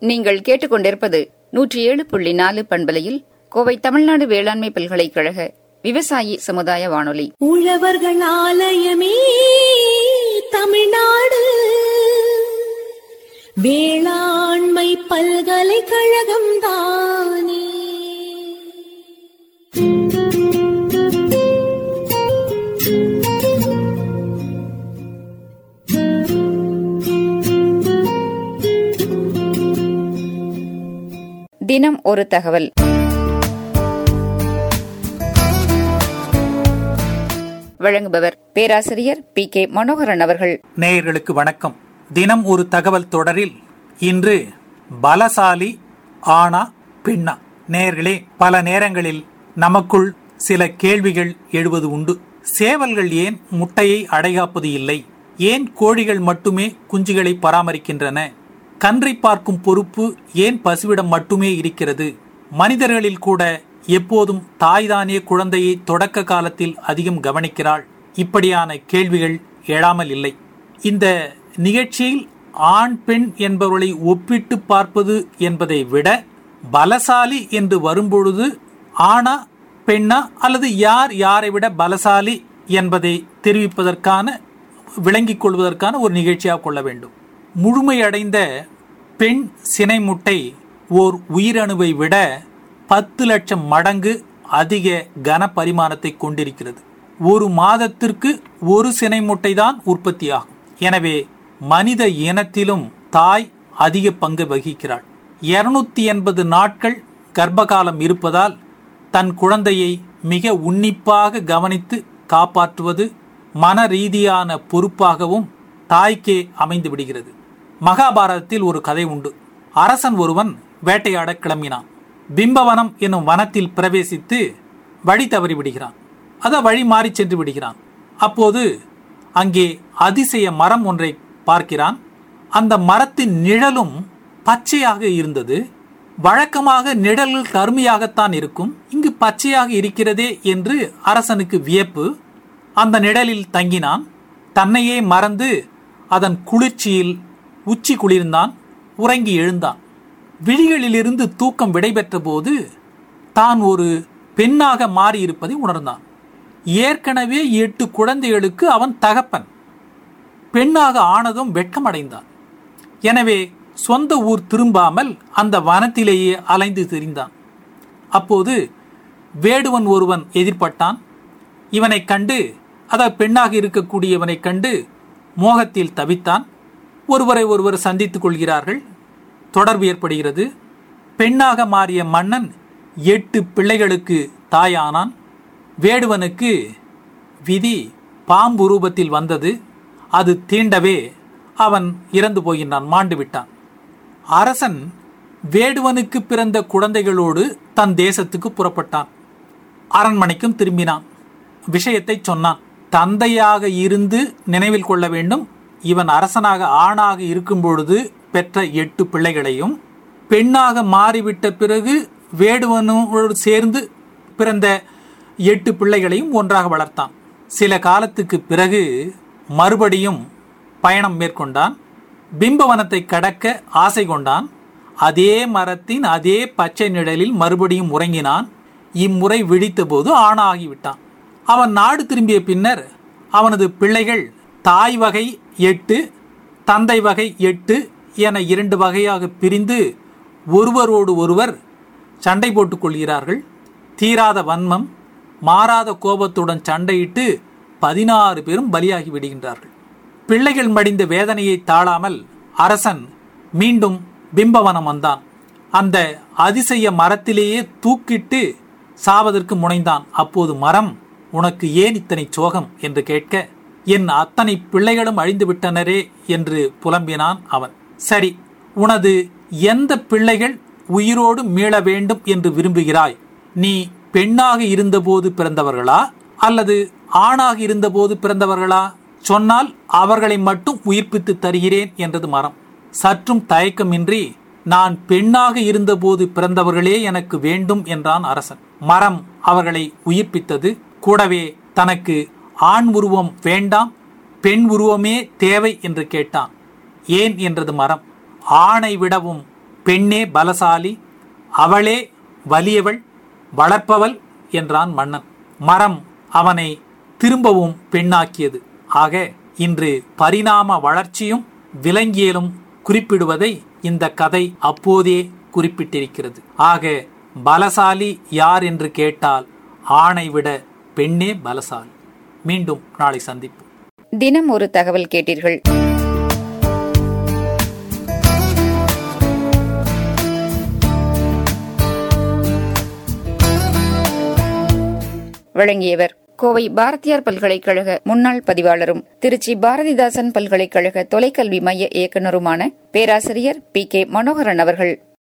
நீங்கள் கேட்டுக்கொண்டிருப்பது நூற்றி ஏழு புள்ளி நாலு பண்பலையில் கோவை தமிழ்நாடு வேளாண்மை பல்கலைக்கழக விவசாயி சமுதாய வானொலி உழவர்கள் ஆலயமே தமிழ்நாடு வேளாண்மை பல்கலைக்கழகம் தானே தினம் ஒரு தகவல் வழங்குபவர் பேராசிரியர் பி கே மனோகரன் அவர்கள் நேயர்களுக்கு வணக்கம் தினம் ஒரு தகவல் தொடரில் இன்று பலசாலி ஆனா பின்னா நேயர்களே பல நேரங்களில் நமக்குள் சில கேள்விகள் எழுவது உண்டு சேவல்கள் ஏன் முட்டையை அடைகாப்பது இல்லை ஏன் கோழிகள் மட்டுமே குஞ்சுகளை பராமரிக்கின்றன கன்றை பார்க்கும் பொறுப்பு ஏன் பசுவிடம் மட்டுமே இருக்கிறது மனிதர்களில் கூட எப்போதும் தாய்தானே குழந்தையை தொடக்க காலத்தில் அதிகம் கவனிக்கிறாள் இப்படியான கேள்விகள் எழாமல் இல்லை இந்த நிகழ்ச்சியில் ஆண் பெண் என்பவர்களை ஒப்பிட்டு பார்ப்பது என்பதை விட பலசாலி என்று வரும்பொழுது ஆணா பெண்ணா அல்லது யார் யாரை விட பலசாலி என்பதை தெரிவிப்பதற்கான விளங்கிக் கொள்வதற்கான ஒரு நிகழ்ச்சியாக கொள்ள வேண்டும் முழுமையடைந்த பெண் சினை முட்டை ஓர் உயிரணுவை விட பத்து லட்சம் மடங்கு அதிக கன பரிமாணத்தை கொண்டிருக்கிறது ஒரு மாதத்திற்கு ஒரு சினை முட்டை தான் உற்பத்தியாகும் எனவே மனித இனத்திலும் தாய் அதிக பங்கு வகிக்கிறாள் இருநூத்தி எண்பது நாட்கள் கர்ப்பகாலம் இருப்பதால் தன் குழந்தையை மிக உன்னிப்பாக கவனித்து காப்பாற்றுவது மன ரீதியான பொறுப்பாகவும் தாய்க்கே அமைந்து விடுகிறது மகாபாரதத்தில் ஒரு கதை உண்டு அரசன் ஒருவன் வேட்டையாட கிளம்பினான் பிம்பவனம் என்னும் வனத்தில் பிரவேசித்து வழி தவறி விடுகிறான் அத வழி மாறி சென்று விடுகிறான் அப்போது அங்கே அதிசய மரம் ஒன்றை பார்க்கிறான் அந்த மரத்தின் நிழலும் பச்சையாக இருந்தது வழக்கமாக நிழல்கள் கருமையாகத்தான் இருக்கும் இங்கு பச்சையாக இருக்கிறதே என்று அரசனுக்கு வியப்பு அந்த நிழலில் தங்கினான் தன்னையே மறந்து அதன் குளிர்ச்சியில் உச்சி குளிர்ந்தான் உறங்கி எழுந்தான் விழிகளிலிருந்து தூக்கம் விடைபெற்ற போது தான் ஒரு பெண்ணாக மாறியிருப்பதை உணர்ந்தான் ஏற்கனவே எட்டு குழந்தைகளுக்கு அவன் தகப்பன் பெண்ணாக ஆனதும் வெட்கமடைந்தான் எனவே சொந்த ஊர் திரும்பாமல் அந்த வனத்திலேயே அலைந்து திரிந்தான் அப்போது வேடுவன் ஒருவன் எதிர்பட்டான் இவனை கண்டு அதாவது பெண்ணாக இருக்கக்கூடியவனை கண்டு மோகத்தில் தவித்தான் ஒருவரை ஒருவர் சந்தித்துக் கொள்கிறார்கள் தொடர்பு ஏற்படுகிறது பெண்ணாக மாறிய மன்னன் எட்டு பிள்ளைகளுக்கு தாயானான் வேடுவனுக்கு விதி பாம்பு ரூபத்தில் வந்தது அது தீண்டவே அவன் இறந்து போகின்றான் மாண்டு விட்டான் அரசன் வேடுவனுக்கு பிறந்த குழந்தைகளோடு தன் தேசத்துக்கு புறப்பட்டான் அரண்மனைக்கும் திரும்பினான் விஷயத்தை சொன்னான் தந்தையாக இருந்து நினைவில் கொள்ள வேண்டும் இவன் அரசனாக ஆணாக இருக்கும் பொழுது பெற்ற எட்டு பிள்ளைகளையும் பெண்ணாக மாறிவிட்ட பிறகு வேடுவனோடு சேர்ந்து பிறந்த எட்டு பிள்ளைகளையும் ஒன்றாக வளர்த்தான் சில காலத்துக்கு பிறகு மறுபடியும் பயணம் மேற்கொண்டான் பிம்பவனத்தை கடக்க ஆசை கொண்டான் அதே மரத்தின் அதே பச்சை நிழலில் மறுபடியும் உறங்கினான் இம்முறை விழித்தபோது ஆணாகிவிட்டான் அவன் நாடு திரும்பிய பின்னர் அவனது பிள்ளைகள் தாய் வகை எட்டு தந்தை வகை எட்டு என இரண்டு வகையாக பிரிந்து ஒருவரோடு ஒருவர் சண்டை போட்டுக் கொள்கிறார்கள் தீராத வன்மம் மாறாத கோபத்துடன் சண்டையிட்டு பதினாறு பேரும் பலியாகி விடுகின்றார்கள் பிள்ளைகள் மடிந்த வேதனையை தாழாமல் அரசன் மீண்டும் பிம்பவனம் வந்தான் அந்த அதிசய மரத்திலேயே தூக்கிட்டு சாவதற்கு முனைந்தான் அப்போது மரம் உனக்கு ஏன் இத்தனை சோகம் என்று கேட்க என் அத்தனை பிள்ளைகளும் அழிந்து விட்டனரே என்று புலம்பினான் அவன் சரி உனது எந்த பிள்ளைகள் உயிரோடு மீள வேண்டும் என்று விரும்புகிறாய் நீ பெண்ணாக இருந்தபோது பிறந்தவர்களா அல்லது ஆணாக இருந்தபோது பிறந்தவர்களா சொன்னால் அவர்களை மட்டும் உயிர்ப்பித்து தருகிறேன் என்றது மரம் சற்றும் தயக்கமின்றி நான் பெண்ணாக இருந்தபோது பிறந்தவர்களே எனக்கு வேண்டும் என்றான் அரசன் மரம் அவர்களை உயிர்ப்பித்தது கூடவே தனக்கு ஆண் உருவம் வேண்டாம் பெண் உருவமே தேவை என்று கேட்டான் ஏன் என்றது மரம் ஆணை விடவும் பெண்ணே பலசாலி அவளே வலியவள் வளர்ப்பவள் என்றான் மன்னன் மரம் அவனை திரும்பவும் பெண்ணாக்கியது ஆக இன்று பரிணாம வளர்ச்சியும் விலங்கியலும் குறிப்பிடுவதை இந்த கதை அப்போதே குறிப்பிட்டிருக்கிறது ஆக பலசாலி யார் என்று கேட்டால் ஆணை விட பெண்ணே பலசாலி மீண்டும் நாளை சந்திப்போம் தினம் ஒரு தகவல் கேட்டீர்கள் வழங்கியவர் கோவை பாரதியார் பல்கலைக்கழக முன்னாள் பதிவாளரும் திருச்சி பாரதிதாசன் பல்கலைக்கழக தொலைக்கல்வி மைய இயக்குநருமான பேராசிரியர் பி கே மனோகரன் அவர்கள்